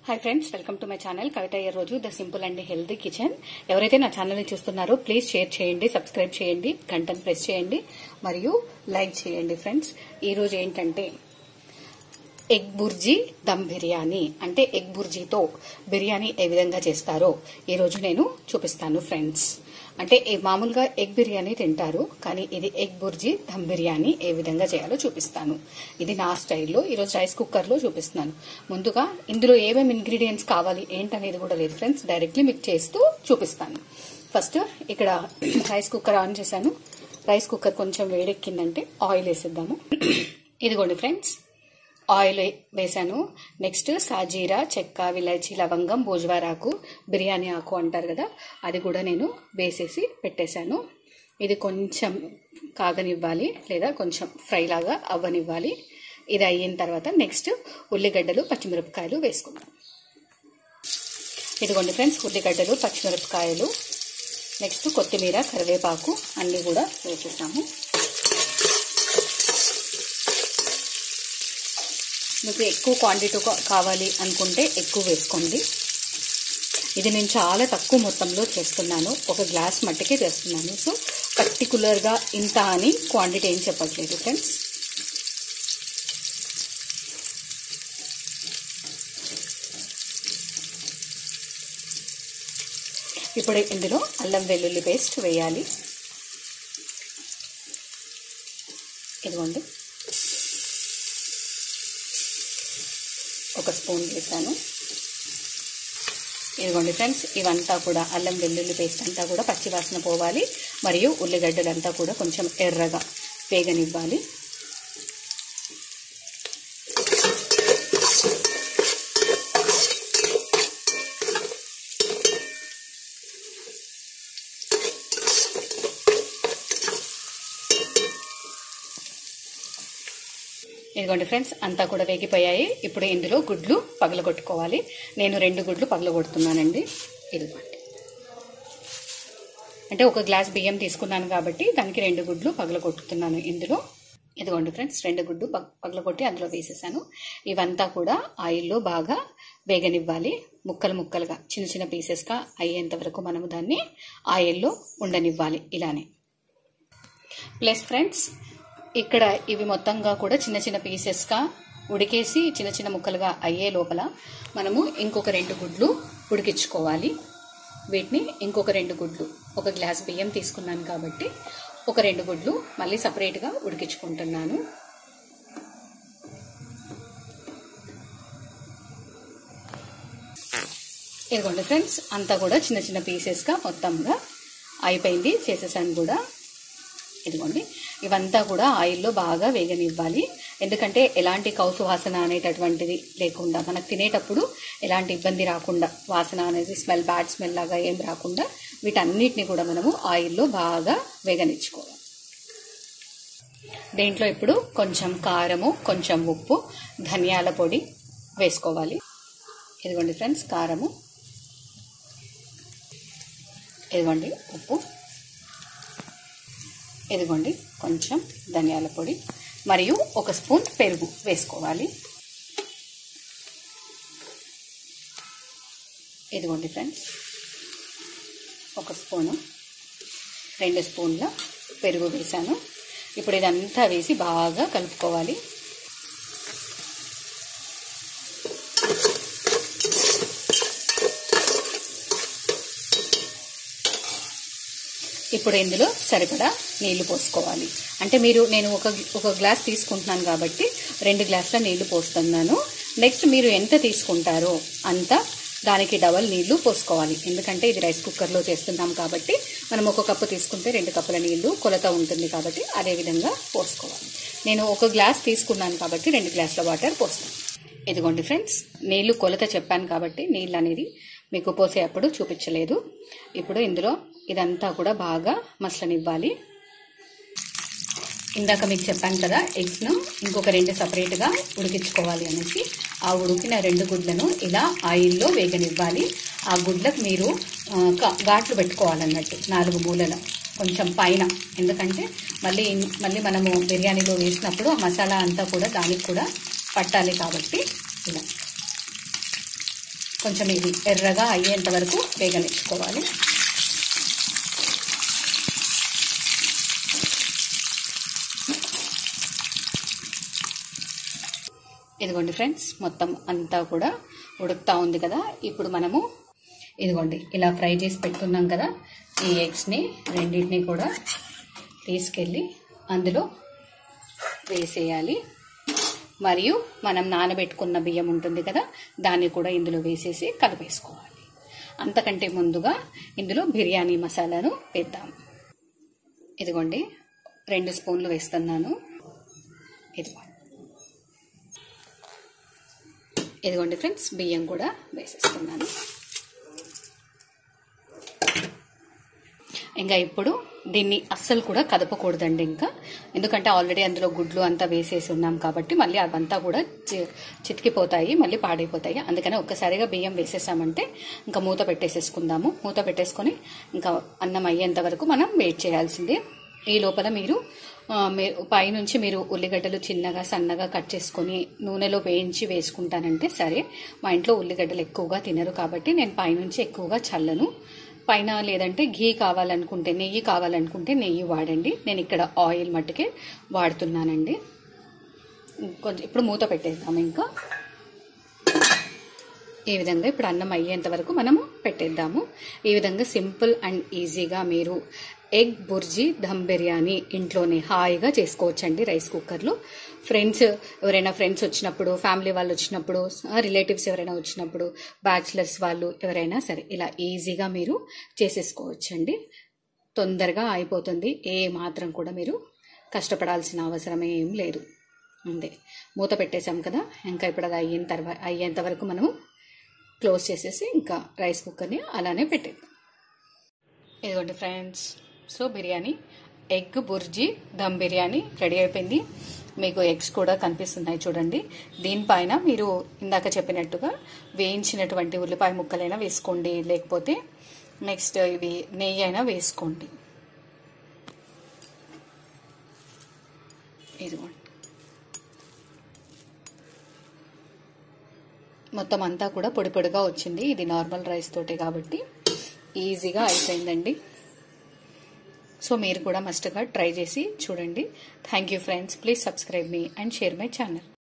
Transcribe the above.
hi friends welcome to my channel Kavitha ఈ రోజు the simple and healthy kitchen ఎవరైతే నా ఛానల్ ని చూస్తున్నారో ప్లీజ్ షేర్ చేయండి సబ్స్క్రైబ్ చేయండి గంటను ప్రెస్ చేయండి మరియు లైక్ చేయండి ఫ్రెండ్స్ ఈ రోజు ఏంటంటే ఎగ్ బుర్జీ దమ్ బిర్యానీ అంటే ఎగ్ బుర్జీతో బిర్యానీ ఏ విధంగా చేస్తారో ఈ రోజు నేను చూపిస్తాను ఫ్రెండ్స్ అంటే ఏ- మామూలుగా ఎగ్ బిర్యానీ తింటారు కానీ ఇది ఎగ్ బుర్జీ దమ్ బిర్యానీ ఏ విధంగా చేయాలో చూపిస్తాను ఇది నా స్టైల్లో ఈరోజు రైస్ కుక్కర్లో చూపిస్తున్నాను ముందుగా ఇందులో ఏమేమి ఇంగ్రీడియంట్స్ కావాలి ఏంటనేది కూడా లేదు ఫ్రెండ్స్ డైరెక్ట్లీ మీకు చేస్తూ చూపిస్తాను ఫస్ట్ ఇక్కడ రైస్ కుక్కర్ ఆన్ చేశాను రైస్ కుక్కర్ కొంచెం వేడెక్కిందంటే ఆయిల్ వేసేద్దాము ఇదిగోండి ఫ్రెండ్స్ ఆయిల్ వేసాను నెక్స్ట్ సాజీరా చెక్క విలాచి లవంగం భోజవారాకు బిర్యానీ ఆకు అంటారు కదా అది కూడా నేను వేసేసి పెట్టేశాను ఇది కొంచెం కాగనివ్వాలి లేదా కొంచెం ఫ్రై లాగా అవ్వనివ్వాలి ఇది అయిన తర్వాత నెక్స్ట్ ఉల్లిగడ్డలు పచ్చిమిరపకాయలు వేసుకుందాం ఇదిగోండి ఫ్రెండ్స్ ఉల్లిగడ్డలు పచ్చిమిరపకాయలు నెక్స్ట్ కొత్తిమీర కరివేపాకు అన్నీ కూడా వేసేసాము మీకు ఎక్కువ క్వాంటిటీ కావాలి అనుకుంటే ఎక్కువ వేసుకోండి ఇది నేను చాలా తక్కువ మొత్తంలో చేస్తున్నాను ఒక గ్లాస్ మట్టికే చేస్తున్నాను సో పర్టికులర్గా ఇంత అని క్వాంటిటీ ఏం చెప్పట్లేదు ఫ్రెండ్స్ ఇప్పుడు ఇందులో అల్లం వెల్లుల్లి పేస్ట్ వేయాలి ఇదిగోండి ఒక స్పూన్ వేసాను ఇదిగోండి ఫ్రెండ్స్ ఇవంతా కూడా అల్లం వెల్లుల్లి పేస్ట్ అంతా కూడా పచ్చివాసన పోవాలి మరియు ఉల్లిగడ్డలంతా కూడా కొంచెం ఎర్రగా వేగనివ్వాలి ఇదిగోండి ఫ్రెండ్స్ అంతా కూడా వేగిపోయాయి ఇప్పుడు ఇందులో గుడ్లు పగలగొట్టుకోవాలి నేను రెండు గుడ్లు పగలగొడుతున్నానండి ఇదిగోండి అంటే ఒక గ్లాస్ బియ్యం తీసుకున్నాను కాబట్టి దానికి రెండు గుడ్లు పగలగొట్టుతున్నాను ఇందులో ఇదిగోండి ఫ్రెండ్స్ రెండు గుడ్లు పగ పగలగొట్టి అందులో వేసేసాను ఇవంతా కూడా ఆయిల్లో బాగా వేగనివ్వాలి ముక్కలు ముక్కలుగా చిన్న చిన్న పీసెస్గా అయ్యేంత వరకు మనము దాన్ని ఆయిల్లో ఉండనివ్వాలి ఇలానే ప్లస్ ఫ్రెండ్స్ ఇక్కడ ఇవి మొత్తంగా కూడా చిన్న చిన్న పీసెస్గా ఉడికేసి చిన్న చిన్న ముక్కలుగా అయ్యే లోపల మనము ఇంకొక రెండు గుడ్లు ఉడికించుకోవాలి వీటిని ఇంకొక రెండు గుడ్లు ఒక గ్లాస్ బియ్యం తీసుకున్నాను కాబట్టి ఒక రెండు గుడ్లు మళ్ళీ సపరేట్గా ఉడికించుకుంటున్నాను ఇదిగోండి ఫ్రెండ్స్ అంతా కూడా చిన్న చిన్న పీసెస్గా మొత్తంగా అయిపోయింది చేసేసాను కూడా ఇదిగోండి ఇవంతా కూడా ఆయిల్లో బాగా వేగనివ్వాలి ఎందుకంటే ఎలాంటి కౌసు వాసన అనేటటువంటిది లేకుండా మనకు తినేటప్పుడు ఎలాంటి ఇబ్బంది రాకుండా వాసన అనేది స్మెల్ బ్యాడ్ స్మెల్ లాగా ఏం రాకుండా వీటన్నిటిని కూడా మనము ఆయిల్లో బాగా వేగనిచ్చుకోవాలి దీంట్లో ఇప్పుడు కొంచెం కారము కొంచెం ఉప్పు ధనియాల పొడి వేసుకోవాలి ఇదిగోండి ఫ్రెండ్స్ కారము ఇదిగోండి ఉప్పు ఇదిగోండి కొంచెం ధనియాల పొడి మరియు ఒక స్పూన్ పెరుగు వేసుకోవాలి ఇదిగోండి ఫ్రెండ్స్ ఒక స్పూను రెండు స్పూన్ల పెరుగు వేసాను ఇప్పుడు ఇదంతా వేసి బాగా కలుపుకోవాలి ఇప్పుడు ఇందులో సరిపడా నీళ్లు పోసుకోవాలి అంటే మీరు నేను ఒక ఒక గ్లాస్ తీసుకుంటున్నాను కాబట్టి రెండు గ్లాసుల నీళ్లు పోస్తున్నాను నెక్స్ట్ మీరు ఎంత తీసుకుంటారో అంత దానికి డబల్ నీళ్లు పోసుకోవాలి ఎందుకంటే ఇది రైస్ కుక్కర్లో చేస్తున్నాం కాబట్టి మనం ఒక కప్పు తీసుకుంటే రెండు కప్పుల నీళ్లు కొలత ఉంటుంది కాబట్టి అదే విధంగా పోసుకోవాలి నేను ఒక గ్లాస్ తీసుకున్నాను కాబట్టి రెండు గ్లాసుల వాటర్ పోస్తాను ఇదిగోండి ఫ్రెండ్స్ నీళ్లు కొలత చెప్పాను కాబట్టి నీళ్ళు అనేది మీకు పోసేటప్పుడు చూపించలేదు ఇప్పుడు ఇందులో ఇదంతా కూడా బాగా మసలనివ్వాలి ఇందాక మీకు చెప్పాను కదా ఎగ్స్ను ఇంకొక రెండు సపరేట్గా ఉడికించుకోవాలి అనేసి ఆ ఉడికిన రెండు గుడ్లను ఇలా ఆయిల్లో వేగనివ్వాలి ఆ గుడ్లకు మీరు ఆ, గా- ఘాట్లు పెట్టుకోవాలన్నట్టు నాలుగు మూలల కొంచెం పైన ఎందుకంటే మళ్ళీ మళ్ళీ మనము బిర్యానీలో వేసినప్పుడు ఆ మసాలా అంతా కూడా దానికి కూడా పట్టాలి కాబట్టి ఇలా కొంచెం ఇది ఎర్రగా అయ్యేంత వరకు వేగనిచ్చుకోవాలి ఇదిగోండి ఫ్రెండ్స్ మొత్తం అంతా కూడా ఉడుకుతా ఉంది కదా ఇప్పుడు మనము ఇదిగోండి ఇలా ఫ్రై చేసి పెట్టుకున్నాం కదా ఈ ఎగ్స్ని రెండింటిని కూడా తీసుకెళ్ళి అందులో వేసేయాలి మరియు మనం నానబెట్టుకున్న బియ్యం ఉంటుంది కదా దాన్ని కూడా ఇందులో వేసేసి కలిపేసుకోవాలి అంతకంటే ముందుగా ఇందులో బిర్యానీ మసాలాను వేద్దాం ఇదిగోండి రెండు స్పూన్లు వేస్తున్నాను ఇదిగోండి ఇదిగోండి ఫ్రెండ్స్ బియ్యం కూడా వేసేస్తున్నాను ఇంకా ఇప్పుడు దీన్ని అస్సలు కూడా కదపకూడదండి ఇంకా ఎందుకంటే ఆల్రెడీ అందులో గుడ్లు అంతా వేసేసి ఉన్నాం కాబట్టి మళ్ళీ అవంతా కూడా చి- చితికిపోతాయి మళ్ళీ పాడైపోతాయి అందుకని ఒక్కసారిగా బియ్యం వేసేసామంటే ఇంకా మూత పెట్టేసేసుకుందాము మూత పెట్టేసుకొని ఇంకా అన్నం అయ్యేంత వరకు మనం వెయిట్ చేయాల్సిందే ఈ లోపల మీరు ఆ, మీరు పైనుంచి మీరు ఉల్లిగడ్డలు చిన్నగా సన్నగా కట్ చేసుకొని నూనెలో వేయించి వేసుకుంటానంటే సరే మా ఇంట్లో ఉల్లిగడ్డలు ఎక్కువగా తినరు కాబట్టి నేను పైనుంచి ఎక్కువగా చల్లను పైన లేదంటే ఘీ కావాలనుకుంటే నెయ్యి కావాలనుకుంటే నెయ్యి వాడండి నేను ఇక్కడ ఆయిల్ మట్టుకే వాడుతున్నానండి కొంచెం ఇప్పుడు మూత పెట్టేద్దాం ఇంకా ఈ విధంగా ఇప్పుడు అన్నం అయ్యేంత వరకు మనము పెట్టేద్దాము ఈ విధంగా సింపుల్ అండ్ ఈజీగా మీరు ఎగ్ బుర్జీ దమ్ బిర్యానీ ఇంట్లోనే హాయిగా చేసుకోవచ్చండి రైస్ కుక్కర్లో ఫ్రెండ్స్ ఎవరైనా ఫ్రెండ్స్ వచ్చినప్పుడు ఫ్యామిలీ వాళ్ళు వచ్చినప్పుడు రిలేటివ్స్ ఎవరైనా వచ్చినప్పుడు బ్యాచిలర్స్ వాళ్ళు ఎవరైనా సరే ఇలా ఈజీగా మీరు చేసేసుకోవచ్చండి తొందరగా అయిపోతుంది ఏ మాత్రం కూడా మీరు కష్టపడాల్సిన అవసరం ఏం లేదు అంతే మూత పెట్టేశాం కదా ఇంకా ఇప్పుడు అది అయిన తర్వాత అయ్యేంత వరకు మనము క్లోజ్ చేసేసి ఇంకా రైస్ కుక్కర్ని అలానే పెట్టేద్దాం ఇదిగోండి friends so biryani egg bhurji dum biryani ready అయిపోయింది మీకు ఎగ్స్ కూడా కనిపిస్తున్నాయి చూడండి దీనిపైన మీరు ఇందాక చెప్పినట్టుగా వేయించినటువంటి ఉల్లిపాయ ముక్కలైనా వేసుకోండి లేకపోతే నెక్స్ట్ ఇవి నెయ్యి అయినా వేసుకోండి ఇదిగోండి మొత్తం అంతా కూడా పొడి పొడిగా వచ్చింది ఇది నార్మల్ రైస్ తోటే కాబట్టి ఈజీగా అయిపోయిందండి సో మీరు కూడా మస్ట్గా ట్రై చేసి చూడండి thank you friends please subscribe మీ అండ్ షేర్ మై ఛానల్